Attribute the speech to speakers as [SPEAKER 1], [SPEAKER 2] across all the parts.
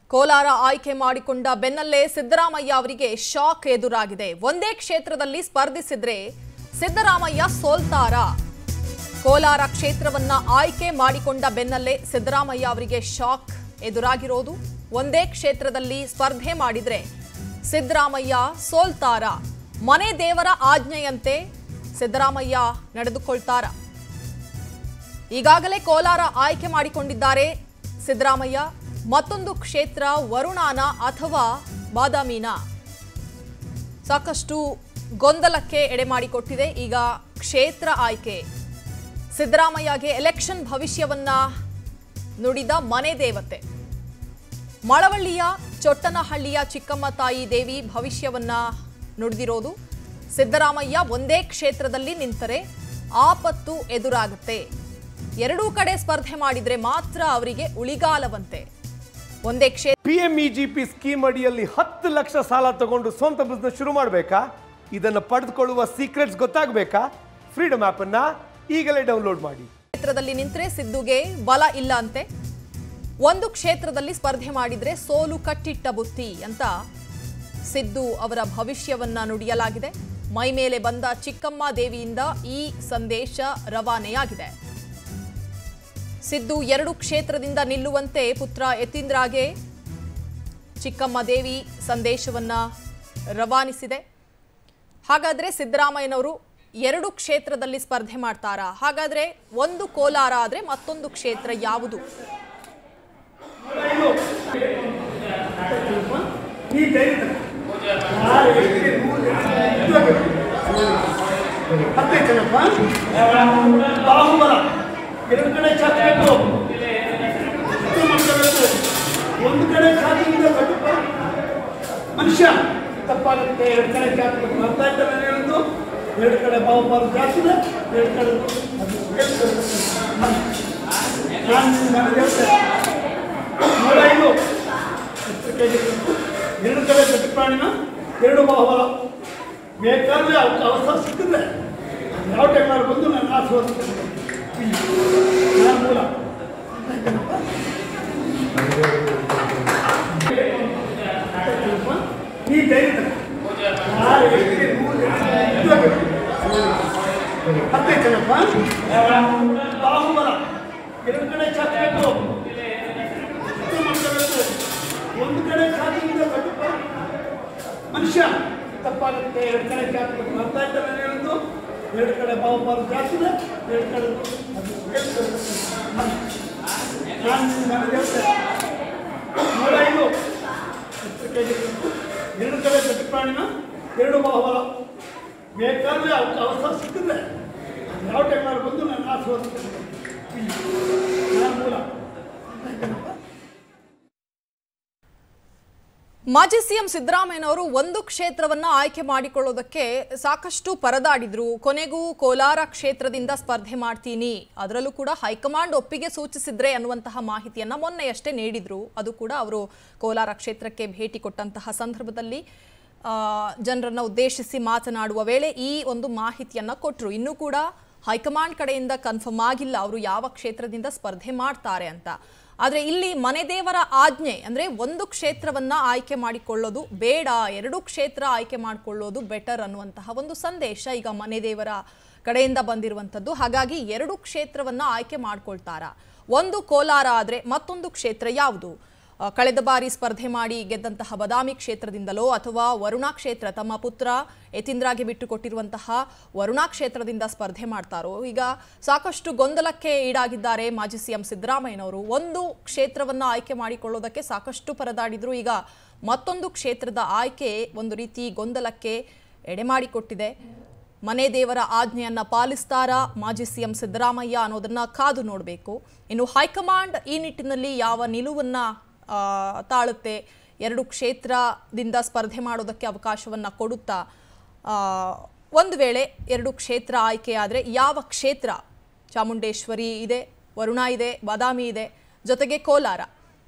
[SPEAKER 1] ಕೋಲಾರ ಆಯ್ಕೆ ಮಾಡಿಕೊಂಡ ಬೆನ್ನಲ್ಲೇ ಸಿದ್ದರಾಮಯ್ಯ ಅವರಿಗೆ ಶಾಕ್ ಎದುರಾಗಿದೆ ಒಂದೇ ಕ್ಷೇತ್ರದಲ್ಲಿ ಸ್ಪರ್ಧಿಸಿದ್ರೆ ಸಿದ್ದರಾಮಯ್ಯ ಸೋಲ್ತಾರಾ ಕೋಲಾರ ಕ್ಷೇತ್ರವನ್ನ ಆಯ್ಕೆ ಮಾಡಿಕೊಂಡ ಬೆನ್ನಲ್ಲೇ ಸಿದ್ದರಾಮಯ್ಯ ಅವರಿಗೆ ಶಾಕ್ ಎದುರಾಗಿರೋದು ಒಂದೇ ಕ್ಷೇತ್ರದಲ್ಲಿ ಸ್ಪರ್ಧೆ ಮಾಡಿದ್ರೆ ಸಿದ್ದರಾಮಯ್ಯ ಸೋಲ್ತಾರ ಮನೆ ದೇವರ ಆಜ್ಞೆಯಂತೆ ಸಿದ್ದರಾಮಯ್ಯ ನಡೆದುಕೊಳ್ತಾರ ಈಗಾಗಲೇ ಕೋಲಾರ ಆಯ್ಕೆ ಮಾಡಿಕೊಂಡಿದ್ದಾರೆ ಸಿದ್ದರಾಮಯ್ಯ ಮತ್ತೊಂದು ಕ್ಷೇತ್ರ ವರುಣಾನ ಅಥವಾ ಬಾದಾಮಿನ ಸಾಕಷ್ಟು ಗೊಂದಲಕ್ಕೆ ಎಡೆ ಮಾಡಿಕೊಟ್ಟಿದೆ ಈಗ ಕ್ಷೇತ್ರ ಆಯ್ಕೆ ಸಿದ್ದರಾಮಯ್ಯಗೆ ಎಲೆಕ್ಷನ್ ಭವಿಷ್ಯವನ್ನ ನುಡಿದ ಮನೆ ದೇವತೆ ಮಳವಳ್ಳಿಯ ಚೊಟ್ಟನಹಳ್ಳಿಯ ಚಿಕ್ಕಮ್ಮ ತಾಯಿ ದೇವಿ ಭವಿಷ್ಯವನ್ನ ನುಡಿದಿರೋದು ಸಿದ್ದರಾಮಯ್ಯ ಒಂದೇ ಕ್ಷೇತ್ರದಲ್ಲಿ ನಿಂತರೆ ಆಪತ್ತು ಎದುರಾಗುತ್ತೆ ಎರಡೂ ಕಡೆ ಸ್ಪರ್ಧೆ ಮಾಡಿದ್ರೆ ಮಾತ್ರ ಅವರಿಗೆ ಉಳಿಗಾಲವಂತೆ ಒಂದೇ ಕ್ಷೇತ್ರ
[SPEAKER 2] P M E G P scheme ಅಡಿಯಲ್ಲಿ ಹತ್ತು ಲಕ್ಷ ಸಾಲ ತಗೊಂಡು ಸ್ವಂತ ಬಿಸ್ನೆಸ್ ಶುರು ಮಾಡಬೇಕಾ ಇದನ್ನು ಪಡೆದುಕೊಳ್ಳುವ ಸೀಕ್ರೆಟ್ಸ್ ಗೊತ್ತಾಗಬೇಕಾ ಫ್ರೀಡಮ್ ಆ್ಯಪನ್ನು ಈಗಲೇ ಡೌನ್ಲೋಡ್ ಮಾಡಿ
[SPEAKER 1] ಕ್ಷೇತ್ರದಲ್ಲಿ ನಿಂತರೆ ಸಿದ್ದುಗೆ ಬಲ ಇಲ್ಲ ಅಂತೆ ಒಂದು ಕ್ಷೇತ್ರದಲ್ಲಿ ಸ್ಪರ್ಧೆ ಮಾಡಿದ್ರೆ ಸೋಲು ಕಟ್ಟಿಟ್ಟ ಬುತ್ತಿ ಅಂತ ಸಿದ್ದು ಅವರ ಭವಿಷ್ಯವನ್ನ ನುಡಿಯಲಾಗಿದೆ ಮೈ ಮೇಲೆ ಬಂದ ಚಿಕ್ಕಮ್ಮ ದೇವಿಯಿಂದ ಈ ಸಂದೇಶ ರವಾನೆಯಾಗಿದೆ ಸಿದ್ದು ಎರಡು ಕ್ಷೇತ್ರದಿಂದ ನಿಲ್ಲುವಂತೆ ಪುತ್ರ ಯತೀಂದ್ರಾಗೆ ಚಿಕ್ಕಮ್ಮ ದೇವಿ ಸಂದೇಶವನ್ನ ರವಾನಿಸಿದೆ ಹಾಗಾದ್ರೆ ಸಿದ್ದರಾಮಯ್ಯನವರು ಎರಡು ಕ್ಷೇತ್ರದಲ್ಲಿ ಸ್ಪರ್ಧೆ ಮಾಡ್ತಾರಾ ಹಾಗಾದ್ರೆ ಒಂದು ಕೋಲಾರ ಆದ್ರೆ ಮತ್ತೊಂದು ಕ್ಷೇತ್ರ ಯಾವುದು
[SPEAKER 3] ಹತ್ತೈತೇನಪ್ಪ ಬಾಹುಬಲ ಎರಡು ಕಡೆ ಚಾಚಬೇಕು ಮಾಡ್ಕೋಬೇಕು ಒಂದು ಕಡೆ ಚಾಚಿಂದ ಕಟ್ಟಪ್ಪ ಮನುಷ್ಯ ತಪ್ಪಾಗುತ್ತೆ ಎರಡು ಕಡೆ ಚಾಚಬೇಕು ಅರ್ಥ ಆಯ್ತಾ ನಾನು ಹೇಳೋದು ಎರಡು ಕಡೆ ಬಾಹುಬಲ ಚಾಚಿದೆ ಎರಡು ಕಡೆ ಅದು ಹೇಳ್ತಾರೆ. ನಾನು ನನಗೆ ಹೇಳ್ತೇನೆ ನೂರ ಐದು ಹತ್ತು ಕೆಜಿ ಎರಡು ಕಡೆ ಗಟ್ಟಿ ಪ್ರಾಣಿನ ಎರಡು ಬಾಹುಬಲ ಬೇಕಾದ್ರೆ ಅವಕ್ಕೆ ಅವಸರ ಸಿಕ್ಕಿದ್ರೆ ಯಾವ ಟೈಮಲ್ಲಿ ಬಂದು ನಾನು ಆಸ್ವಾದಿಸ್ತೇನೆ ನಾನು ಮೂಲ ಈ ಧೈರ್ಯ ಹತ್ತೈತೇನಪ್ಪ ಬಾಹುಬಲ ಎರಡು ಕಡೆ ಚಾಚಬೇಕು ಮಾಡ್ಕೋಬೇಕು ಒಂದು ಕಡೆ ಚಾಚಿಂದ ಕಟ್ಟಪ್ಪ ಮನುಷ್ಯ ತಪ್ಪಾಗುತ್ತೆ ಎರಡು ಕಡೆ ಚಾಚಬೇಕು ಅರ್ಥ ಆಯ್ತಾ ನಾನು ಹೇಳೋದು ಎರಡು ಕಡೆ ಬಾಹುಬಲ ಜಾಸ್ತಿದೆ ಎರಡು ಕಡೆ ಅದು ಹೇಳ್ತಾರೆ. ನಾನು ನನಗೆ ಹೇಳ್ತೇನೆ ನೂರ ಐದು ಹತ್ತು ಕೆಜಿ ಎರಡು ಕಡೆ ಗಟ್ಟಿ ಪ್ರಾಣಿನ ಎರಡು ಬಾಹುಬಲ ಬೇಕಾದ್ರೆ ಅವಕ್ಕೆ ಅವಸರ ಸಿಕ್ಕಿದ್ರೆ ಯಾವ ಟೈಮಲ್ಲಿ ಬಂದು ನಾನು ಆಸ್ವಾದಿಸ್ತೇನೆ ನಾನು ಮೂಲ
[SPEAKER 1] ಮಾಜಿ ಸಿಎಂ ಸಿದ್ದರಾಮಯ್ಯನವರು ಒಂದು ಕ್ಷೇತ್ರವನ್ನ ಆಯ್ಕೆ ಮಾಡಿಕೊಳ್ಳೋದಕ್ಕೆ ಸಾಕಷ್ಟು ಪರದಾಡಿದ್ರು ಕೊನೆಗೂ ಕೋಲಾರ ಕ್ಷೇತ್ರದಿಂದ ಸ್ಪರ್ಧೆ ಮಾಡ್ತೀನಿ ಅದರಲ್ಲೂ ಕೂಡ ಹೈಕಮಾಂಡ್ ಒಪ್ಪಿಗೆ ಸೂಚಿಸಿದ್ರೆ ಅನ್ನುವಂತಹ ಮಾಹಿತಿಯನ್ನ ಮೊನ್ನೆಯಷ್ಟೇ ನೀಡಿದ್ರು ಅದು ಕೂಡ ಅವರು ಕೋಲಾರ ಕ್ಷೇತ್ರಕ್ಕೆ ಭೇಟಿ ಕೊಟ್ಟಂತಹ ಸಂದರ್ಭದಲ್ಲಿ ಆ, ಜನರನ್ನ ಉದ್ದೇಶಿಸಿ ಮಾತನಾಡುವ ವೇಳೆ ಈ ಒಂದು ಮಾಹಿತಿಯನ್ನ ಕೊಟ್ಟರು ಇನ್ನೂ ಕೂಡ ಹೈಕಮಾಂಡ್ ಕಡೆಯಿಂದ ಕನ್ಫರ್ಮ್ ಆಗಿಲ್ಲ ಅವರು ಯಾವ ಕ್ಷೇತ್ರದಿಂದ ಸ್ಪರ್ಧೆ ಮಾಡ್ತಾರೆ ಅಂತ ಆದರೆ ಇಲ್ಲಿ ಮನೆ ದೇವರ ಆಜ್ಞೆ ಅಂದ್ರೆ ಒಂದು ಕ್ಷೇತ್ರವನ್ನ ಆಯ್ಕೆ ಮಾಡಿಕೊಳ್ಳೋದು ಬೇಡ ಎರಡು ಕ್ಷೇತ್ರ ಆಯ್ಕೆ ಮಾಡಿಕೊಳ್ಳೋದು ಬೆಟರ್ ಅನ್ನುವಂತಹ ಒಂದು ಸಂದೇಶ ಈಗ ಮನೆ ದೇವರ ಕಡೆಯಿಂದ ಬಂದಿರುವಂಥದ್ದು ಹಾಗಾಗಿ ಎರಡು ಕ್ಷೇತ್ರವನ್ನ ಆಯ್ಕೆ ಮಾಡ್ಕೊಳ್ತಾರಾ ಒಂದು ಕೋಲಾರ ಆದ್ರೆ ಮತ್ತೊಂದು ಕ್ಷೇತ್ರ ಯಾವುದು ಆ, ಕಳೆದ ಬಾರಿ ಸ್ಪರ್ಧೆ ಮಾಡಿ ಗೆದ್ದಂತಹ ಬದಾಮಿ ಕ್ಷೇತ್ರದಿಂದಲೋ ಅಥವಾ ವರುಣಾ ಕ್ಷೇತ್ರ ತಮ್ಮ ಪುತ್ರ ಯತೀಂದ್ರಾಗೆ ಬಿಟ್ಟುಕೊಟ್ಟಿರುವಂತಹ ವರುಣಾ ಕ್ಷೇತ್ರದಿಂದ ಸ್ಪರ್ಧೆ ಮಾಡ್ತಾರೋ ಈಗ ಸಾಕಷ್ಟು ಗೊಂದಲಕ್ಕೆ ಈಡಾಗಿದ್ದಾರೆ ಮಾಜಿ ಸಿಎಂ ಸಿದ್ದರಾಮಯ್ಯನವರು ಒಂದು ಕ್ಷೇತ್ರವನ್ನ ಆಯ್ಕೆ ಮಾಡಿಕೊಳ್ಳೋದಕ್ಕೆ ಸಾಕಷ್ಟು ಪರದಾಡಿದ್ರು ಈಗ ಮತ್ತೊಂದು ಕ್ಷೇತ್ರದ ಆಯ್ಕೆ ಒಂದು ರೀತಿ ಗೊಂದಲಕ್ಕೆ ಎಡೆ ಮಾಡಿಕೊಟ್ಟಿದೆ ಮನೆ ದೇವರ ಆಜ್ಞೆಯನ್ನ ಪಾಲಿಸ್ತಾರಾ ಮಾಜಿ ಸಿಎಂ ಸಿದ್ದರಾಮಯ್ಯ ಅನ್ನೋದನ್ನ ಕಾದು ನೋಡಬೇಕು ಇನ್ನು ಹೈಕಮಾಂಡ್ ಈ ನಿಟ್ಟಿನಲ್ಲಿ ಯಾವ ನಿಲುವನ್ನ ಆ, ತಾಳುತ್ತೆ ಎರಡು ಕ್ಷೇತ್ರದಿಂದ ಸ್ಪರ್ಧೆ ಮಾಡೋದಕ್ಕೆ ಅವಕಾಶವನ್ನ ಕೊಡುತ್ತಾ ಆ, ಒಂದು ವೇಳೆ ಎರಡು ಕ್ಷೇತ್ರ ಆಯ್ಕೆಯಾದರೆ ಯಾವ ಕ್ಷೇತ್ರ ಚಾಮುಂಡೇಶ್ವರಿ ಇದೆ ವರುಣಾ ಇದೆ ಬಾದಾಮಿ ಇದೆ ಜೊತೆಗೆ ಕೋಲಾರ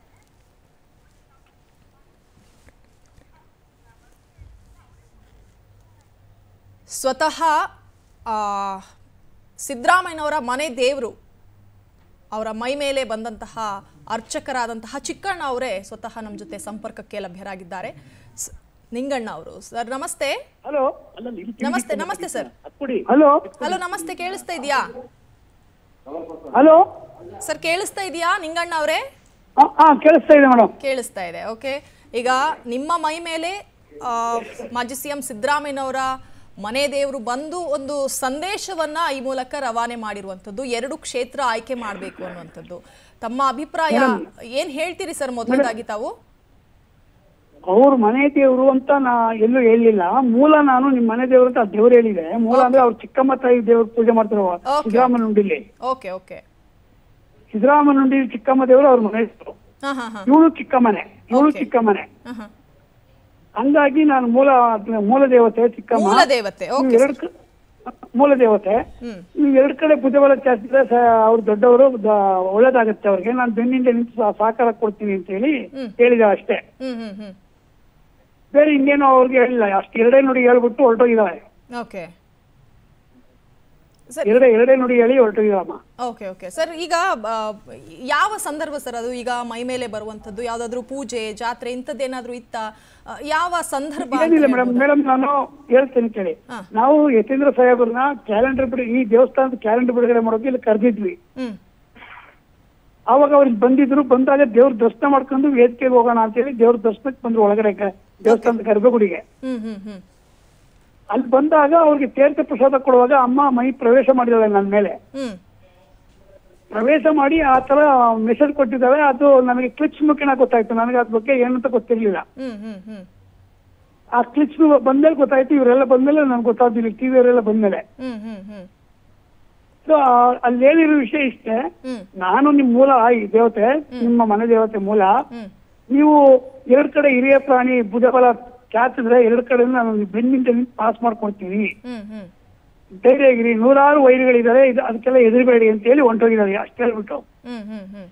[SPEAKER 1] ಸ್ವತಃ ಆ, ಸಿದ್ದರಾಮಯ್ಯನವರ ಮನೆ ದೇವರು ಅವರ ಮೈ ಮೇಲೆ ಬಂದಂತಹ ಅರ್ಚಕರಾದಂತಹ ಚಿಕ್ಕಣ್ಣ ಅವರೇ ಸ್ವತಃ ನಮ್ಮ ಜೊತೆ ಸಂಪರ್ಕಕ್ಕೆ ಲಭ್ಯರಾಗಿದ್ದಾರೆ ಸ್- ನಿಂಗಣ್ಣ ಅವರು ಸರ್ ನಮಸ್ತೆ
[SPEAKER 3] ಹಲೋ
[SPEAKER 1] ನಮಸ್ತೆ ನಮಸ್ತೆ ಸರ್
[SPEAKER 3] ಹಲೋ
[SPEAKER 1] ಹಲೋ ನಮಸ್ತೆ ಕೇಳಿಸ್ತಾ ಇದೆಯಾ
[SPEAKER 3] ಹಲೋ
[SPEAKER 1] ಸರ್ ಕೇಳಿಸ್ತಾ ಇದೆಯಾ ನಿಂಗಣ್ಣ ಅವರೇ
[SPEAKER 3] ಹಾ ಕೇಳಿಸ್ತಾ ಇದೆ ಮೇಡಮ್
[SPEAKER 1] ಕೇಳಿಸ್ತಾ ಇದೆ ಓಕೆ ಈಗ ನಿಮ್ಮ ಮೈ ಮೇಲೆ ಆ, ಮಾಜಿ ಸಿ ಎಂ ಸಿದ್ದರಾಮಯ್ಯನವರ ಮನೆ ದೇವರು ಬಂದು ಒಂದು ಸಂದೇಶವನ್ನ ಈ ಮೂಲಕ ರವಾನೆ ಮಾಡಿರುವಂಥದ್ದು ಎರಡು ಕ್ಷೇತ್ರ ಆಯ್ಕೆ ಮಾಡಬೇಕು ಅನ್ನುವಂಥದ್ದು ತಮ್ಮ ಅಭಿಪ್ರಾಯ ಏನ್ ಹೇಳ್ತೀರಿ ಸರ್ ಮೊದಲದಾಗಿ ತಾವು
[SPEAKER 3] ಅವ್ರ ಮನೆ ದೇವರು ಅಂತ ನಾ ಎಲ್ಲೂ ಹೇಳಿಲ್ಲ ಮೂಲ ನಾನು ನಿಮ್ ಮನೆ ದೇವರು ಅಂತ ದೇವ್ರು ಹೇಳಿದೆ ಮೂಲ ಅಂದ್ರೆ ಅವ್ರ ಚಿಕ್ಕಮ್ಮ ತಾಯಿ ದೇವ್ರ ಪೂಜೆ ಮಾಡ್ತಾರ
[SPEAKER 1] Okay.
[SPEAKER 3] ಸಿದ್ದರಾಮನುಂಡಿಲಿ
[SPEAKER 1] ಓಕೆ ಓಕೆ
[SPEAKER 3] ಸಿದ್ದರಾಮನುಂಡಿ ಚಿಕ್ಕಮ್ಮ ದೇವರು ಅವ್ರ ಮನೆ ದೇವರು
[SPEAKER 1] ಹಾ ಹಾ ಹಾ
[SPEAKER 3] ಇವಳು ಚಿಕ್ಕಮ್ಮನೆ ಇವಳು
[SPEAKER 1] Okay.
[SPEAKER 3] ಚಿಕ್ಕಮ್ಮನೆ
[SPEAKER 1] ಹಾ, ಹಾ.
[SPEAKER 3] ಹಂಗಾಗಿ ನಾನು ಮೂಲ ಮೂಲ ದೇವತೆ ಚಿಕ್ಕಮ್ಮ
[SPEAKER 1] ಮೂಲ ದೇವತೆ
[SPEAKER 3] ನೀವು
[SPEAKER 1] ಓಕೆ
[SPEAKER 3] ಎರಡ್ ಕ- ಮೂಲ ದೇವತೆ
[SPEAKER 1] ಹ್ಮ್
[SPEAKER 3] ನೀವು ಎರಡ್ ಕಡೆ ಪೂಜೆ ಬಲ ಚಾಚಿದ್ರೆ ಅವ್ರು ದೊಡ್ಡವರು ದ- ಒಳ್ಳೇದಾಗತ್ತೆ ಅವ್ರಿಗೆ ನಾನು ಬೆನ್ನಿಂದ ನಿಂತು ಸಹ- ಸಹಕಾರ ಕೊಡ್ತೀನಿ ಅಂತ ಹೇಳಿ ಹೇಳಿದ ಅಷ್ಟೇ
[SPEAKER 1] ಹ್ಮ್ ಹ್ಮ್ ಹ್ಮ್
[SPEAKER 3] ಬೇರೆ ಇನ್ನೇನು ಅವ್ರಿಗೆ ಹೇಳಿಲ್ಲ ಅಷ್ಟು ಎರಡೇ ನುಡಿ ಹೇಳ್ಬಿಟ್ಟು ಹೊರಟೋಗಿದ್ದಾಳೆ
[SPEAKER 1] ಓಕೆ ಸರ್
[SPEAKER 3] ಎರಡೇ ಎರಡೇ ನುಡಿ ಹೇಳಿ ಹೊರಟೋಗಿದ್ದಾಳಮ್ಮ
[SPEAKER 1] ಓಕೆ ಓಕೆ ಸರ್ ಈಗ ಆ, ಯಾವ ಸಂದರ್ಭ ಸರ್ ಅದು ಈಗ ಮೈ ಮೇಲೆ ಬರುವಂಥದ್ದು ಯಾವ್ದಾದ್ರು ಪೂಜೆ ಜಾತ್ರೆ ಇಂಥದ್ದೇನಾದ್ರೂ ಇತ್ತ ಆ, ಯಾವ ಸಂದರ್ಭ ಅಂತ
[SPEAKER 3] ಏನಿಲ್ಲ ಮೇಡಮ್
[SPEAKER 1] ಹೇಳ್ಬೋದಾ?
[SPEAKER 3] ಮೇಡಮ್ ನಾನು ಹೇಳ್ತೇನೆ ಕೇಳಿ
[SPEAKER 1] ಹಾ.
[SPEAKER 3] ನಾವು ಯತೀಂದ್ರ ಸಾಹೇಬ್ರನ್ನ ಕ್ಯಾಲೆಂಡರ್ ಬಿಡಿ ಈ ದೇವಸ್ಥಾನದ ಕ್ಯಾಲೆಂಡರ್ ಬಿಡುಗಡೆ ಮಾಡೋಕೆ ಇಲ್ಲಿ ಕರೆದಿದ್ವಿ
[SPEAKER 1] ಹ್ಮ್
[SPEAKER 3] ಅವಾಗ ಅವ್ರಿಗೆ ಬಂದಿದ್ರು ಬಂದಾಗ ದೇವ್ರ ದರ್ಶನ ಮಾಡ್ಕೊಂಡು ವೇದಿಕೆಗೆ ಹೋಗೋಣ ಅಂತ ಹೇಳಿ ದೇವ್ರ ದರ್ಶನಕ್ಕೆ ಬಂದ್ರು ಒಳಗಡೆ ಗ- ದೇವಸ್ಥಾನದ ಗರ್ಭಗುಡಿಗೆ
[SPEAKER 1] ಹ್ಮ್ ಹ್ಮ್ ಹ್ಮ್
[SPEAKER 3] ಅಲ್ಲಿ ಬಂದಾಗ ಅವ್ರಿಗೆ ತೀರ್ಥ ಪ್ರಸಾದ ಕೊಡುವಾಗ ಅಮ್ಮ ಮೈ ಪ್ರವೇಶ ಮಾಡಿದಾಳೆ ನನ್ನ ಮೇಲೆ
[SPEAKER 1] ಹ್ಮ್
[SPEAKER 3] ಪ್ರವೇಶ ಮಾಡಿ ಆ ತರ ಮೆಸೇಜ್ ಕೊಟ್ಟಿದ್ದಾವೆ ಅದು ನನಗೆ ಕ್ಲಿಪ್ಸ್ ಮುಖೇನ ಗೊತ್ತಾಯ್ತು ನನಗೆ ಅದ್ರ ಬಗ್ಗೆ ಏನಂತ ಗೊತ್ತಿರ್ಲಿಲ್ಲ
[SPEAKER 1] ಹ್ಮ್ ಹ್ಮ್ ಹ್ಮ್
[SPEAKER 3] ಆ ಕ್ಲಿಪ್ಸ್ ಬಂದ್ಮೇಲೆ ಗೊತ್ತಾಯ್ತು ಇವರೆಲ್ಲ ಬಂದ್ಮೇಲೆ ನನ್ಗೆ ಗೊತ್ತಾಗ್ತಿಲ್ಲ ಟಿವಿ ಅವರೆಲ್ಲ ಬಂದ್ಮೇಲೆ
[SPEAKER 1] ಹ್ಮ್ ಹ್ಮ್ ಹ್ಮ್
[SPEAKER 3] ಸೊ ಅಲ್ಲಿ ಹೇಳಿರೋ ವಿಷಯ ಇಷ್ಟೇ
[SPEAKER 1] ಹ್ಮ್
[SPEAKER 3] ನಾನು ನಿಮ್ ಮೂಲ ಈ ದೇವತೆ ನಿಮ್ಮ ಮನೆ ದೇವತೆ ಮೂಲ
[SPEAKER 1] ಹ್ಮ್
[SPEAKER 3] ನೀವು ಎರಡ್ ಕಡೆ ಹಿರಿಯ ಪ್ರಾಣಿ ಭುಜಬಲ ಚಾಚಿದ್ರೆ ಎರಡ್ ಕಡೆ ನಾನು ಬೆನ್ನಿಂದ ಪಾಸ್ ಮಾಡ್ಕೊಡ್ತೀನಿ
[SPEAKER 1] ಹ್ಮ್ ಹ್ಮ್
[SPEAKER 3] ಧೈರ್ಯ ಆಗಿರಿ ನೂರಾರು ವೈರಿಗಳಿದ್ದಾರೆ ಇದು ಅದಕ್ಕೆಲ್ಲ ಎದುರುಬೇಡಿ ಅಂತ ಹೇಳಿ ಹೊಂಟೋಗಿದ್ದಾರೆ ಅಷ್ಟೇ ಹೇಳ್ಬಿಟ್ಟು
[SPEAKER 1] ಹ್ಮ್ ಹ್ಮ್ ಹ್ಮ್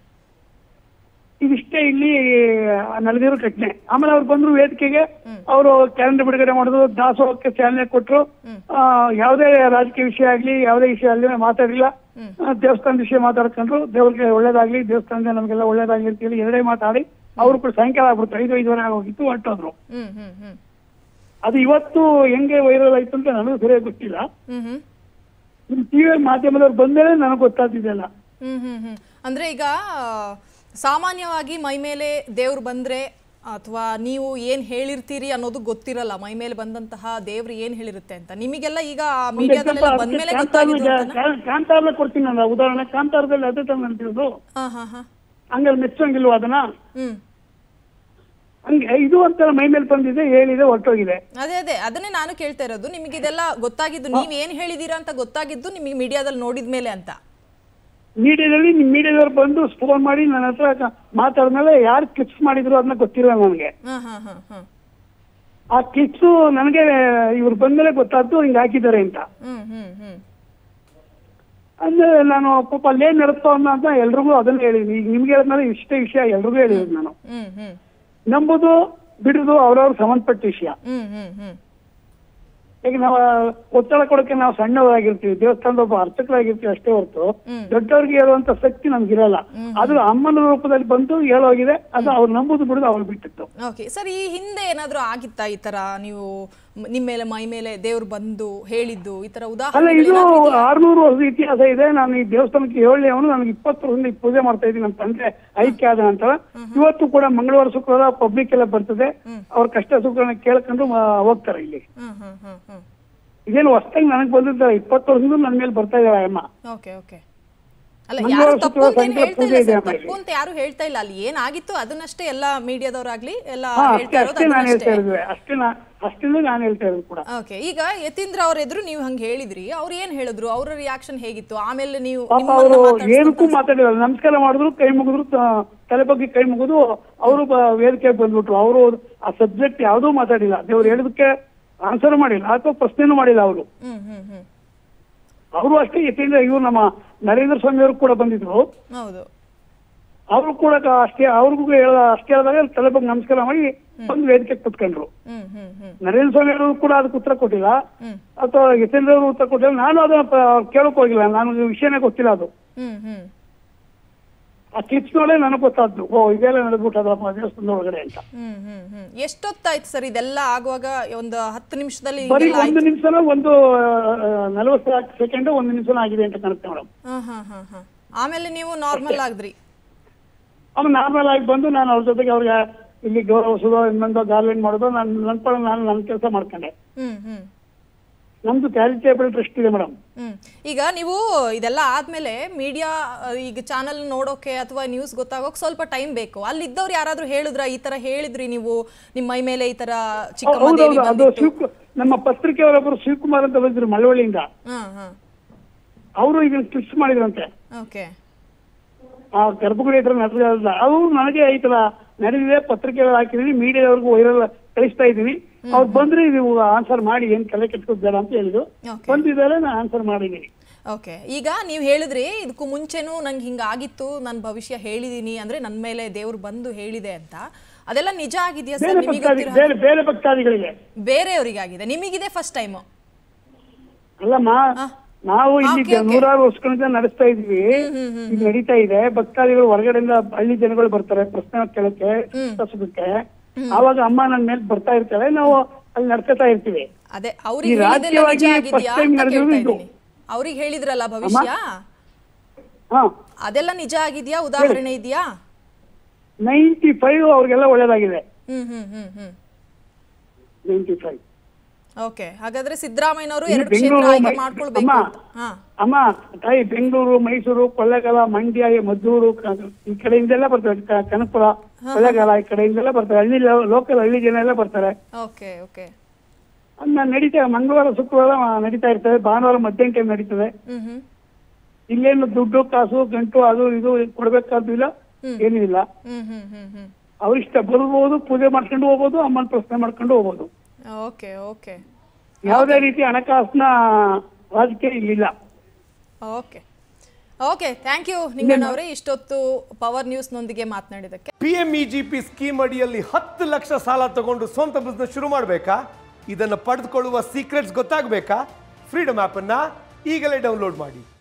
[SPEAKER 3] ಇದಿಷ್ಟೇ ಇಲ್ಲಿ ನಡೆದಿರೋ ಘಟನೆ ಆಮೇಲೆ ಅವ್ರು ಬಂದ್ರು ವೇದಿಕೆಗೆ ಅವರು ಕ್ಯಾಲೆಂಡರ್ ಬಿಡುಗಡೆ ಮಾಡಿದ್ರು ದಾಸೋಹಕ್ಕೆ ಚಾಲನೆ ಕೊಟ್ರು ಆ, ಯಾವುದೇ ರಾಜಕೀಯ ವಿಷಯ ಆಗ್ಲಿ ಯಾವುದೇ ವಿಷಯ ಅಲ್ಲಿ ಮಾತಾಡಿಲ್ಲ ಆ, ದೇವಸ್ಥಾನದ ವಿಷಯ ಮಾತಾಡ್ಕೊಂಡ್ರು ದೇವ್ರಿಗೆ ಒಳ್ಳೇದಾಗ್ಲಿ ದೇವಸ್ಥಾನದ ನಮಗೆಲ್ಲ ಒಳ್ಳೇದಾಗ್ಲಿ ಅಂತ ಹೇಳಿ ಎರಡೇ ಮಾತಾಡಿ ಅವರು ಕೂಡ ಸಾಯಂಕಾಲ ಆಗ್ಬಿಡ್ತು ಐದು ಐದುವರೆ ಆಗೋಗಿತ್ತು ಹೊರಟೋದ್ರು
[SPEAKER 1] ಹ್ಮ್ ಹ್ಮ್ ಹ್ಮ್
[SPEAKER 3] ಅದು ಇವತ್ತು ಹೆಂಗೆ ವೈರಲ್ ಆಯ್ತು ಅಂತ ನನಗೂ ಸರಿಯಾಗಿ ಗೊತ್ತಿಲ್ಲ
[SPEAKER 1] ಹ್ಮ್ ಹ್ಮ್
[SPEAKER 3] ನಿಮ್ ಟಿವಿ ಮಾಧ್ಯಮದವ್ರು ಬಂದ್ಮೇಲೆ ನನಗೆ ಗೊತ್ತಾಗ್ತಿದ್ದೆಲ್ಲ
[SPEAKER 1] ಹ್ಮ್ ಹ್ಮ್ ಹ್ಮ್ ಅಂದ್ರೆ ಈಗ ಆ, ಸಾಮಾನ್ಯವಾಗಿ ಮೈ ಮೇಲೆ ದೇವ್ರು ಬಂದ್ರೆ ಅಥವಾ ನೀವು ಏನ್ ಹೇಳಿರ್ತೀರಿ ಅನ್ನೋದು ಗೊತ್ತಿರಲ್ಲ ಮೈ ಮೇಲೆ ಬಂದಂತಹ ದೇವ್ರು ಏನ್ ಹೇಳಿರುತ್ತೆ ಅಂತ ನಿಮಗೆಲ್ಲ ಈಗ ಮೀಡಿಯಾದಲ್ಲೆಲ್ಲ ಬಂದ್ಮೇಲೆ ಗೊತ್ತಾಗಿದ್ದು ಅಂತನಾ?
[SPEAKER 3] ಕಾಂತಾರ ಕೊಡ್ತೀನಿ ನಾನು ಉದಾಹರಣೆ ಕಾಂತಾರದಲ್ಲಿ ಅದೇ ತರ ಅಂತಿರೋದು
[SPEAKER 1] ಹಾ ಹಾ ಹಾ
[SPEAKER 3] ಹಂಗಲ್ಲಿ ಮೆಚ್ಚಂಗಿಲ್ವ ಅದನ್ನ
[SPEAKER 1] ಹ್ಮ್
[SPEAKER 3] ಹಂಗೆ ಇದು ಒಂಥರ ಮೈ ಮೇಲೆ ಬಂದಿದೆ ಹೇಳಿದೆ ಹೊರಟೋಗಿದೆ
[SPEAKER 1] ಅದೇ ಅದೇ ಅದನ್ನೇ ನಾನು ಕೇಳ್ತಾ ಇರೋದು ನಿಮಗೆ ಇದೆಲ್ಲ ಗೊತ್ತಾಗಿದ್ದು ನೀವ್ ಏನ್ ಹೇಳಿದೀರಾ ಅಂತ ಗೊತ್ತಾಗಿದ್ದು ನಿಮಗೆ ಮೀಡಿಯಾದಲ್ಲಿ ನೋಡಿದ್ಮೇಲೆ ಅಂತ
[SPEAKER 3] ಮೀಡಿಯಾದಲ್ಲಿ ನಿಮ್ ಮೀಡಿಯಾದವ್ರು ಬಂದು ಫೋನ್ ಮಾಡಿ ನನ್ನ ಹತ್ರ ಮಾತಾಡಿದ್ಮೇಲೆ ಯಾರು ಕ್ಲಿಪ್ಸ್ ಮಾಡಿದ್ರು ಅದನ್ನ ಗೊತ್ತಿಲ್ಲ ನನಗೆ
[SPEAKER 1] ಹಾ ಹಾ ಹಾ ಹಾ
[SPEAKER 3] ಆ ಕ್ಲಿಪ್ಸ್ ನನಗೆ ಇವ್ರು ಬಂದ್ಮೇಲೆ ಗೊತ್ತಾದ್ದು ಹಿಂಗ್ ಹಾಕಿದ್ದಾರೆ ಅಂತ
[SPEAKER 1] ಹ್ಮ್ ಹ್ಮ್ ಹ್ಮ್
[SPEAKER 3] ಅಂದ್ರೆ ನಾನು ಪಾಪ ಅಲ್ಲೇನ್ ನಡೀತೋ ಅನ್ನೋ ಅಂತ ಎಲ್ರಿಗೂ ಅದನ್ನ ಹೇಳಿದೀನಿ ಈಗ ನಿಮ್ಗೆ ಹೇಳಿದ್ಮೇಲೆ ಇಷ್ಟೇ ವಿಷಯ ಎಲ್ರಿಗೂ ಹೇಳಿದ್ದೀನಿ ನಾನು
[SPEAKER 1] ಹ್ಮ್ ಹ್ಮ್
[SPEAKER 3] ನಂಬುದು ಬಿಡುದು ಅವ್ರವ್ರ ಸಂಬಂಧಪಟ್ಟ ವಿಷಯ
[SPEAKER 1] ಹ್ಮ್ ಹ್ಮ್ ಹ್ಮ್
[SPEAKER 3] ಈಗ ನಾವು ಒತ್ತಡ ಕೊಡಕ್ಕೆ ನಾವು ಸಣ್ಣವರಾಗಿರ್ತೀವಿ ದೇವಸ್ಥಾನದ ಒಬ್ಬ ಅರ್ಚಕರಾಗಿರ್ತೀವಿ ಅಷ್ಟೇ ಹೊರತು ದೊಡ್ಡವ್ರಿಗೆ ಹೇಳುವಂತ ಶಕ್ತಿ ನಮ್ಗಿರಲ್ಲ ಅದು ಅಮ್ಮನ ರೂಪದಲ್ಲಿ ಬಂದು ಹೇಳೋಗಿದೆ ಅದು ಅವ್ರು ನಂಬುದು ಬಿಡುದು ಅವ್ರು ಬಿಟ್ಟಿತ್ತು
[SPEAKER 1] ಓಕೆ ಸರ್ ಈ ಹಿಂದೆ ಏನಾದ್ರೂ ಆಗಿತ್ತಾ ಈ ತರ ನೀವು ಮ್- ನಿಮ್ಮ ಮೇಲೆ ಮೈ ಮೇಲೆ ದೇವ್ರು ಬಂದು ಹೇಳಿದ್ದು ಈ ತರ
[SPEAKER 3] ಅಲ್ಲ
[SPEAKER 1] ಉದಾಹರಣೆ
[SPEAKER 3] ಇದು ಆರ್ನೂರು ವರ್ಷದ ಇತಿಹಾಸ ಇದೆ ನಾನು ಈ ದೇವಸ್ಥಾನಕ್ಕೆ ಏಳನೇ ಅವನು ನನಗೆ ಇಪ್ಪತ್ತು ವರ್ಷದಿಂದ ಈ ಪೂಜೆ ಮಾಡ್ತಾ ಇದ್ದೀನಿ ನಮ್ಮ ತಂದೆ ಐಕ್ಯ ಆದ ನಂತರ ಇವತ್ತು ಕೂಡ ಮಂಗಳವಾರ ಶುಕ್ರವಾರ ಪಬ್ಲಿಕ್ ಎಲ್ಲ ಬರ್ತದೆ ಅವ್ರ ಕಷ್ಟ ಸುಖಗಳನ್ನ ಕೇಳ್ಕೊಂಡು ಆ, ಹೋಗ್ತಾರೆ ಇಲ್ಲಿ
[SPEAKER 1] ಹ್ಮ್ ಹ್ಮ್ ಹ್ಮ್ ಹ್ಮ್
[SPEAKER 3] ಇದೇನು ಹೊಸದಾಗಿ ನನಗೆ ಬಂದಿದ್ದಾರೆ ಇಪ್ಪತ್ತು ವರ್ಷದಿಂದ ನನ್ನ ಮೇಲೆ ಬರ್ತಾ ಇದ್ದಾರೆ ಅಮ್ಮ
[SPEAKER 1] ಓಕೆ ಓಕೆ ಅಲ್ಲ
[SPEAKER 3] ಮಂಗಳವಾರ
[SPEAKER 1] ಯಾರು ತಪ್ಪು
[SPEAKER 3] ಶುಕ್ರವಾರ
[SPEAKER 1] ಅಂತ ಏನ್
[SPEAKER 3] ಸಾಯಂಕಾಲ
[SPEAKER 1] ಹೇಳ್ತಾ
[SPEAKER 3] ಪೂಜೆ
[SPEAKER 1] ಇಲ್ಲ
[SPEAKER 3] ಇದೆ
[SPEAKER 1] ಸರ್
[SPEAKER 3] ಅಮ್ಮ ಇಲ್ಲಿ.
[SPEAKER 1] ತಪ್ಪು ಅಂತ ಯಾರು ಹೇಳ್ತಾ ಇಲ್ಲ ಅಲ್ಲಿ ಏನಾಗಿತ್ತು ಅದನ್ನಷ್ಟೇ ಎಲ್ಲ ಮೀಡಿಯಾದವರಾಗ್ಲಿ ಎಲ್ಲ
[SPEAKER 3] ಹಾ
[SPEAKER 1] ಹೇಳ್ತಾ
[SPEAKER 3] ಅಷ್ಟೇ
[SPEAKER 1] ಇರೋದು
[SPEAKER 3] ಅಷ್ಟೇ ನಾನು ಹೇಳ್ತಾ
[SPEAKER 1] ಅದನ್ನಷ್ಟೇ
[SPEAKER 3] ಇರೋದು ಅಷ್ಟೇ ನಾ ಅಷ್ಟೇ ನಾನು ಹೇಳ್ತಾ ಇರೋದು ಕೂಡ
[SPEAKER 1] ಓಕೆ ಈಗ ಯತೀಂದ್ರ ಅವ್ರ ಎದುರು ನೀವು ಹಂಗೆ ಹೇಳಿದ್ರಿ ಅವ್ರು ಏನ್ ಹೇಳಿದ್ರು ಅವರ ರಿಯಾಕ್ಷನ್ ಹೇಗಿತ್ತು ಆಮೇಲೆ ನೀವು
[SPEAKER 3] ಪಾಪ
[SPEAKER 1] ನಿಮ್ಮನ್ನ
[SPEAKER 3] ಅವರು
[SPEAKER 1] ಮಾತಾಡ್ಸ್ಕೊಂತ-
[SPEAKER 3] ಏನಕ್ಕೂ ಮಾತಾಡಿಲ್ಲ ನಮಸ್ಕಾರ ಮಾಡಿದ್ರು ಕೈ ಮುಗಿದ್ರು ತ- ತಲೆ ಬಗ್ಗೆ ಕೈ ಮುಗಿದು ಅವರು ವೇದಿಕೆಗೆ ಬಂದ್ಬಿಟ್ರು ಅವರು ಆ ಸಬ್ಜೆಕ್ಟ್ ಯಾವುದೂ ಮಾತಾಡಿಲ್ಲ ದೇವ್ರು ಹೇಳಿದಕ್ಕೆ ಆನ್ಸರ್ ಮಾಡಿಲ್ಲ ಅಥವಾ ಪ್ರಶ್ನೆನೂ ಮಾಡಿಲ್ಲ ಅವರು
[SPEAKER 1] ಹ್ಮ್ ಹ್ಮ್ ಹ್ಮ್
[SPEAKER 3] ಅವರು ಅಷ್ಟೇ ಯಾಕೆಂದ್ರೆ ಇವ್ರು ನಮ್ಮ ನರೇಂದ್ರ ಸ್ವಾಮಿ ಅವರು ಕೂಡ ಬಂದಿದ್ರು
[SPEAKER 1] ಹೌದು
[SPEAKER 3] ಅವರು ಕೂಡ ಕ- ಅಷ್ಟೇ ಅವ್ರಿಗೂ ಹೇಳ ಅಷ್ಟೇ ಹೇಳಿದಾಗ ತಲೆ ಬಗ್ಗೆ ನಮಸ್ಕಾರ ಮಾಡಿ ಬಂದು ವೇದಿಕೆ ಕುತ್ಕೊಂಡ್ರು
[SPEAKER 1] ಹ್ಮ್ ಹ್ಮ್ ಹ್ಮ್
[SPEAKER 3] ನರೇಂದ್ರ ಸ್ವಾಮಿ ಅವರು ಕೂಡ ಅದಕ್ಕೆ ಉತ್ತರ ಕೊಟ್ಟಿಲ್ಲ
[SPEAKER 1] ಹ್ಮ್
[SPEAKER 3] ಅಥವಾ ಯತೇಂದ್ರ ಅವರು ಉತ್ತರ ಕೊಟ್ಟಿಲ್ಲ ನಾನು ಅದನ್ನ ಪ- ಕೇಳಕ್ ಹೋಗಿಲ್ಲ ನಾನು ವಿಷಯನೇ ಗೊತ್ತಿಲ್ಲ ಅದು
[SPEAKER 1] ಹ್ಮ್ ಹ್ಮ್
[SPEAKER 3] ಆ ಕ್ಲಿಪ್ಸ್ ನೋಡೇ ನನಗೆ ಗೊತ್ತಾದ್ದು ಓ ಇದೆಲ್ಲ ನಡೆದ್ಬಿಟ್ಟದಪ್ಪ ದೇವಸ್ಥಾನದ ಒಳಗಡೆ ಅಂತ
[SPEAKER 1] ಹ್ಮ್ ಹ್ಮ್ ಹ್ಮ್ ಎಷ್ಟೊತ್ತಾಯ್ತು ಸರ್ ಇದೆಲ್ಲ ಆಗುವಾಗ ಒಂದು ಹತ್ತು ನಿಮಿಷದಲ್ಲಿ
[SPEAKER 3] ಬರೀ
[SPEAKER 1] ಇದೆಲ್ಲ
[SPEAKER 3] ಒಂದು ನಿಮಿಷನೋ ಒಂದು ನಲವತ್ತು ಸೆಕೆಂಡ್ ಒಂದು ನಿಮಿಷನೋ ಆಗಿದೆ ಅಂತ ಕಾಣುತ್ತೆ ಮೇಡಮ್
[SPEAKER 1] ಹಾ ಹಾ ಹಾ ಹಾ ಆಮೇಲೆ ನೀವು ನಾರ್ಮಲ್ ಆದ್ರಿ
[SPEAKER 3] ಆಮೇಲೆ ನಾರ್ಮಲ್ ಆಗಿ ಬಂದು ನಾನು ಅವ್ರ ಜೊತೆಗೆ ಅವ್ರಿಗೆ ಇಲ್ಲಿ ಗೌರವಿಸೋದು ಇನ್ನೊಂದು ಗಾರ್ಲೆಂಡ್ ಮಾಡೋದು ನಾನು ನನ್ನ ಪಡ ನಾನು ನನ್ನ ಕೆಲಸ ಮಾಡ್ಕೊಂಡೆ
[SPEAKER 1] ಹ್ಮ್ ಹ್ಮ್
[SPEAKER 3] ನಮ್ದು ಚಾರಿಟೇಬಲ್ ಟ್ರಸ್ಟ್ ಇದೆ ಮೇಡಮ್
[SPEAKER 1] ಹ್ಮ್ ಈಗ ನೀವು ಇದೆಲ್ಲ ಆದ್ಮೇಲೆ ಮೀಡಿಯಾ ಈಗ ಚಾನಲ್ ನೋಡೋಕೆ ಅಥವಾ ನ್ಯೂಸ್ ಗೊತ್ತಾಗೋಕೆ ಸ್ವಲ್ಪ ಟೈಮ್ ಬೇಕು ಅಲ್ಲಿ ಇದ್ದವ್ರು ಯಾರಾದ್ರೂ ಹೇಳಿದ್ರ ಈ ತರ ಹೇಳಿದ್ರಿ ನೀವು ನಿಮ್ಮ ಮೈ ಮೇಲೆ ಈ ತರ ಚಿಕ್ಕಮ್ಮ
[SPEAKER 3] ಹೌದೌದು
[SPEAKER 1] ದೇವಿ
[SPEAKER 3] ಅದು
[SPEAKER 1] ಬಂದಿತ್ತು
[SPEAKER 3] ಶಿವ ನಮ್ಮ ಪತ್ರಿಕೆಯವರೊಬ್ಬರು ಶಿವಕುಮಾರ್ ಅಂತ ಬಂದಿದ್ರು ಮಳವಳ್ಳಿಯಿಂದ
[SPEAKER 1] ಹಾ ಹಾ
[SPEAKER 3] ಅವರು ಇದನ್ನ ಟ್ವಿಸ್ಟ್ ಮಾಡಿದ್ರಂತೆ
[SPEAKER 1] ಓಕೆ
[SPEAKER 3] ಆ ಗರ್ಭಗುಡಿ ಹತ್ರ ನಡೆದ ಅವರು ನನಗೆ ಈ ತರ ನಡೆದಿದೆ ಪತ್ರಿಕೆಗಳು ಹಾಕಿದೀನಿ ಮೀಡಿಯಾದವ್ರಿಗೂ ವೈರಲ್ ಕಳಿಸ್ತಾ ಇದೀನಿ ಅವ್ರು ಬಂದ್ರೆ ನೀವು ಆನ್ಸರ್ ಮಾಡಿ ಏನ್ ತಲೆ ಕೆಟ್ಕೋದ್ ಬೇಡ ಅಂತ ಹೇಳಿದ್ರು
[SPEAKER 1] ಓಕೆ
[SPEAKER 3] ಬಂದಿದ್ದಾರೆ ನಾನು ಆನ್ಸರ್ ಮಾಡಿದ್ದೀನಿ
[SPEAKER 1] ಓಕೆ ಈಗ ನೀವು ಹೇಳಿದ್ರಿ ಇದಕ್ಕೂ ಮುಂಚೆನೂ ನಂಗೆ ಹಿಂಗಾಗಿತ್ತು ನನ್ನ ಭವಿಷ್ಯ ಹೇಳಿದೀನಿ ಅಂದ್ರೆ ನನ್ನ ಮೇಲೆ ದೇವ್ರು ಬಂದು ಹೇಳಿದೆ ಅಂತ ಅದೆಲ್ಲ ನಿಜ ಆಗಿದೆಯಾ ಸರ್
[SPEAKER 3] ಬೇರೆ
[SPEAKER 1] ನಿಮಗೆ
[SPEAKER 3] ಭಕ್ತಾದಿ
[SPEAKER 1] ಗೊತ್ತಿರೋ
[SPEAKER 3] ಬೇರೆ ಬೇರೆ ಭಕ್ತಾದಿಗಳಿಗೆ
[SPEAKER 1] ಬೇರೆಯವರಿಗಾಗಿದೆ ನಿಮಗಿದೆ ಫಸ್ಟ್ ಟೈಮು
[SPEAKER 3] ಅಲ್ಲಮ್ಮ ನಾವು ಇಲ್ಲಿ
[SPEAKER 1] Okay, okay.
[SPEAKER 3] ನೂರಾರು ವರ್ಷಗಳಿಂದ ನಡೆಸ್ತಾ ಇದ್ವಿ ಇದು ನಡೀತಾ ಇದೆ ಭಕ್ತಾದಿಗಳು ಹೊರಗಡೆಯಿಂದ ಹಳ್ಳಿ ಜನಗಳು ಬರ್ತಾರೆ ಪ್ರಶ್ನೆ ಕೇಳಕ್ಕೆ ಪ್ರಸ್ತುತಕ್ಕೆ ಆವಾಗ ಅಮ್ಮ ನನ್ನ ಮೇಲೆ ಬರ್ತಾ ಇರ್ತಾಳೆ ನಾವು ಅಲ್ಲಿ ನಡ್ಕೊತಾ ಇರ್ತೀವಿ
[SPEAKER 1] ಅದೇ ಅವ್ರಿಗೆ
[SPEAKER 3] ಈ
[SPEAKER 1] ಹೇಳಿದೆಲ್ಲ ನಿಜ
[SPEAKER 3] ರಾಜ್ಯವಾಗಿ
[SPEAKER 1] ಆಗಿದ್ಯಾ
[SPEAKER 3] first time
[SPEAKER 1] ಅಂತ
[SPEAKER 3] ನಡೆದಿರೋದು
[SPEAKER 1] ಕೇಳ್ತಾ
[SPEAKER 3] ಇದು.
[SPEAKER 1] ಇದ್ದೀನಿ ಅವ್ರಿಗೆ ಹೇಳಿದ್ರಲ್ಲ ಭವಿಷ್ಯ
[SPEAKER 3] ಹಾ
[SPEAKER 1] ಅದೆಲ್ಲ ನಿಜ ಆಗಿದ್ಯಾ ಉದಾಹರಣೆ ಇದೆಯಾ
[SPEAKER 3] ನೈಂಟಿ ಫೈವ್ ಅವ್ರಿಗೆಲ್ಲ ಒಳ್ಳೇದಾಗಿದೆ
[SPEAKER 1] ಹ್ಮ್ ಹ್ಮ್ ಹ್ಮ್ ಹ್ಮ್
[SPEAKER 3] ನೈಂಟಿ ಫೈವ್
[SPEAKER 1] ಓಕೆ ಹಾಗಾದ್ರೆ ಸಿದ್ದರಾಮಯ್ಯನವರು
[SPEAKER 3] ಇಲ್ಲಿ
[SPEAKER 1] ಎರಡು ಕ್ಷೇತ್ರ
[SPEAKER 3] ಬೆಂಗಳೂರು
[SPEAKER 1] ಆಯ್ಕೆ
[SPEAKER 3] ಮೈ-
[SPEAKER 1] ಮಾಡ್ಕೊಳ್ಬೇಕು
[SPEAKER 3] ಅಮ್ಮ.
[SPEAKER 1] ಅಂತ ಹಾ
[SPEAKER 3] ಅಮ್ಮ ತಾಯಿ ಬೆಂಗಳೂರು ಮೈಸೂರು ಕೊಳ್ಳೇಗಾಲ ಮಂಡ್ಯ ಈ ಮದ್ದೂರು ಕ- ಈ ಕಡೆಯಿಂದೆಲ್ಲ ಬರ್ತಾರೆ ಕ- ಕನಕಪುರ ಕೊಳ್ಳೇಗಾಲ ಈ ಕಡೆಯಿಂದೆಲ್ಲ ಬರ್ತಾರೆ ಹಳ್ಳಿ ಲೋಕಲ್ ಹಳ್ಳಿ ಜನ ಎಲ್ಲ ಬರ್ತಾರೆ
[SPEAKER 1] ಓಕೆ ಓಕೆ
[SPEAKER 3] ಅನ್ನ ನಡೀತಾ ಮಂಗಳವಾರ ಶುಕ್ರವಾರ ನಡೀತಾ ಇರ್ತದೆ ಭಾನುವಾರ ಮಧ್ಯಾಹ್ನ ಟೈಮ್ ನಡೀತದೆ
[SPEAKER 1] ಹ್ಮ್ ಹ್ಮ್
[SPEAKER 3] ಇಲ್ಲೇನು ದುಡ್ಡು ಕಾಸು ಗಂಟು ಅದು ಇದು ಕೊಡ್ಬೇಕಾದ್ದು ಇಲ್ಲ ಏನೂ ಇಲ್ಲ
[SPEAKER 1] ಹ್ಮ್ ಹ್ಮ್ ಹ್ಮ್ ಹ್ಮ್
[SPEAKER 3] ಅವ್ರಿಷ್ಟ ಬರ್ಬೋದು ಪೂಜೆ ಮಾಡ್ಕೊಂಡು ಹೋಗ್ಬೋದು ಅಮ್ಮನ ಪ್ರಶ್ನೆ ಮಾಡ್ಕೊಂಡು ಹೋಗ್ಬೋದು
[SPEAKER 1] ಓಕೆ ಓಕೆ
[SPEAKER 3] ಯಾವುದೇ ರೀತಿ ಹಣಕಾಸಿನ ರಾಜಕೀಯ ಇಲ್ಲಿಲ್ಲ
[SPEAKER 1] ಓಕೆ ಓಕೆ ಥ್ಯಾಂಕ್ ಯು ನಿಂಗಣ್ಣವರೇ ಇಷ್ಟೊತ್ತು ಪವರ್ ನ್ಯೂಸ್ನೊಂದಿಗೆ ಮಾತನಾಡಿದ್ದಕ್ಕೆ
[SPEAKER 2] P M E G P scheme ಅಡಿಯಲ್ಲಿ ಹತ್ತು ಲಕ್ಷ ಸಾಲ ತಗೊಂಡು ಸ್ವಂತ ಬಿಸ್ನೆಸ್ ಶುರು ಮಾಡಬೇಕಾ ಇದನ್ನು ಪಡೆದುಕೊಳ್ಳುವ ಸೀಕ್ರೆಟ್ಸ್ ಗೊತ್ತಾಗಬೇಕಾ ಫ್ರೀಡಮ್ ಆ್ಯಪನ್ನು ಈಗಲೇ ಡೌನ್ಲೋಡ್ ಮಾಡಿ